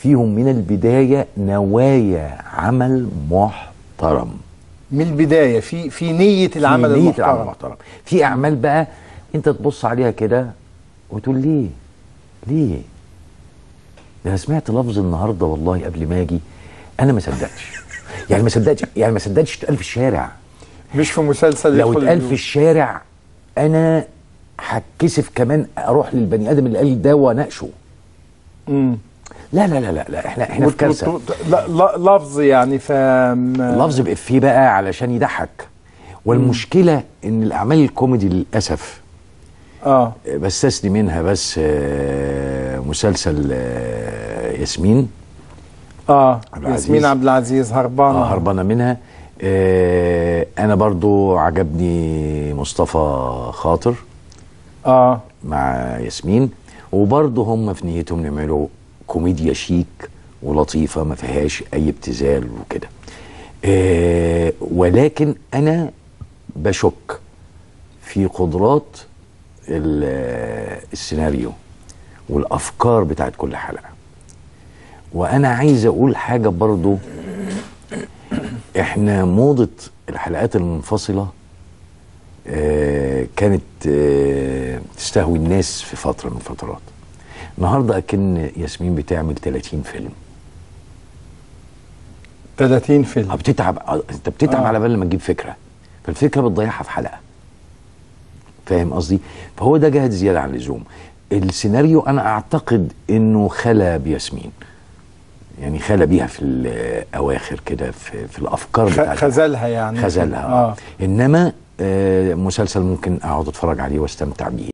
فيهم من البدايه نوايا عمل محترم من البدايه في في نيه العمل في نية المحترم العمل المحترم في اعمال بقى انت تبص عليها كده وتقول ليه ليه ده انا سمعت لفظ النهارده والله قبل ما اجي انا ما صدقتش يعني ما صدقتش يعني ما صدقتش اتقال في الشارع مش في مسلسل لو يدخل اتقال البيوت. في الشارع انا هتكسف كمان اروح للبني ادم اللي قال ده واناقشه مم. لا لا لا لا, لا احنا احنا في وت- كارثه وت- لا لا لفظ يعني ف لفظ بإفيه بقى علشان يضحك والمشكله ان الاعمال الكوميدي للاسف اه بستثني منها بس آه، مسلسل آه، ياسمين اه عبد العزيز. ياسمين عبد العزيز هربانه اه هربانه منها آه، انا برضو عجبني مصطفى خاطر اه مع ياسمين وبرضو هم في نيتهم يعملوا كوميديا شيك ولطيفه ما فيهاش اي ابتذال وكده آه، ولكن انا بشك في قدرات ال- السيناريو والافكار بتاعت كل حلقه وانا عايز اقول حاجه برضو احنا موضه الحلقات المنفصله آه، كانت آه، تستهوي الناس في فتره من الفترات النهارده اكن ياسمين بتعمل 30 فيلم 30 فيلم اه بتتعب آه، انت بتتعب آه. على بال ما تجيب فكره فالفكره بتضيعها في حلقه فاهم قصدي فهو ده جهد زياده عن اللزوم السيناريو انا اعتقد انه خلى بياسمين يعني خلى بيها في الاواخر كده في, في الافكار خ- بتاعتها خذلها يعني خذلها اه آه. انما آه مسلسل ممكن اقعد اتفرج عليه واستمتع بيه